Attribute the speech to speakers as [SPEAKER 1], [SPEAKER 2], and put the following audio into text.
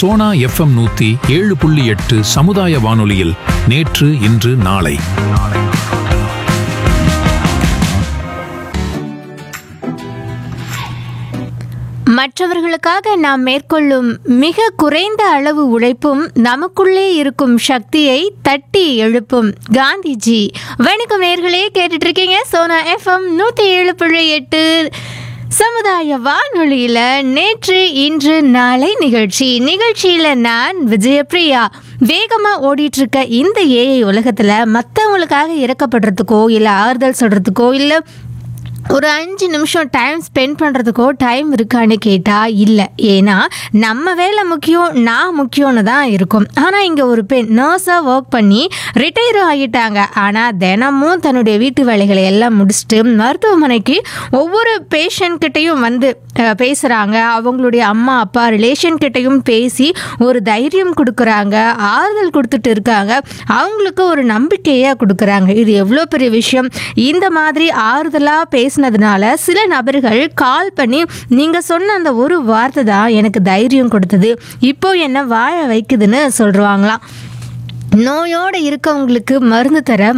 [SPEAKER 1] Sona FM நூத்தி ஏழு புள்ளி எட்டு சமுதாய வானொலியில் நேற்று இன்று நாளை
[SPEAKER 2] மற்றவர்களுக்காக நாம் மேற்கொள்ளும் மிக குறைந்த அளவு உழைப்பும் நமக்குள்ளே இருக்கும் சக்தியை தட்டி எழுப்பும் காந்திஜி வணக்கம் நேர்களே கேட்டுட்டு இருக்கீங்க சோனா எஃப்எம் நூற்றி ஏழு புள்ளி எட்டு சமுதாய வானொலியில் நேற்று இன்று நாளை நிகழ்ச்சி நிகழ்ச்சியில் நான் விஜயபிரியா வேகமாக ஓடிட்டு இருக்க இந்த ஏஐ உலகத்தில் மற்றவங்களுக்காக இறக்கப்படுறதுக்கோ இல்லை ஆறுதல் சொல்கிறதுக்கோ இல்லை ஒரு அஞ்சு நிமிஷம் டைம் ஸ்பெண்ட் பண்ணுறதுக்கோ டைம் இருக்கான்னு கேட்டால் இல்லை ஏன்னா நம்ம வேலை முக்கியம் நான் முக்கியம்னு தான் இருக்கும் ஆனால் இங்கே ஒரு பெண் நர்ஸாக ஒர்க் பண்ணி ரிட்டையர் ஆகிட்டாங்க ஆனால் தினமும் தன்னுடைய வீட்டு வேலைகளை எல்லாம் முடிச்சுட்டு மருத்துவமனைக்கு ஒவ்வொரு பேஷண்ட் கிட்டேயும் வந்து அஹ், பேசுகிறாங்க அவங்களுடைய அம்மா அப்பா ரிலேஷன் கிட்டேயும் பேசி ஒரு தைரியம் கொடுக்குறாங்க ஆறுதல் கொடுத்துட்டு இருக்காங்க அவங்களுக்கு ஒரு நம்பிக்கையை கொடுக்குறாங்க இது எவ்வளோ பெரிய விஷயம் இந்த மாதிரி ஆறுதலாக பேசினதுனால சில நபர்கள் கால் பண்ணி நீங்கள் சொன்ன அந்த ஒரு வார்த்தை தான் எனக்கு தைரியம் கொடுத்தது இப்போ என்ன வாழ வைக்குதுன்னு சொல்கிறாங்களாம் நோயோடு இருக்கவங்களுக்கு மருந்து தர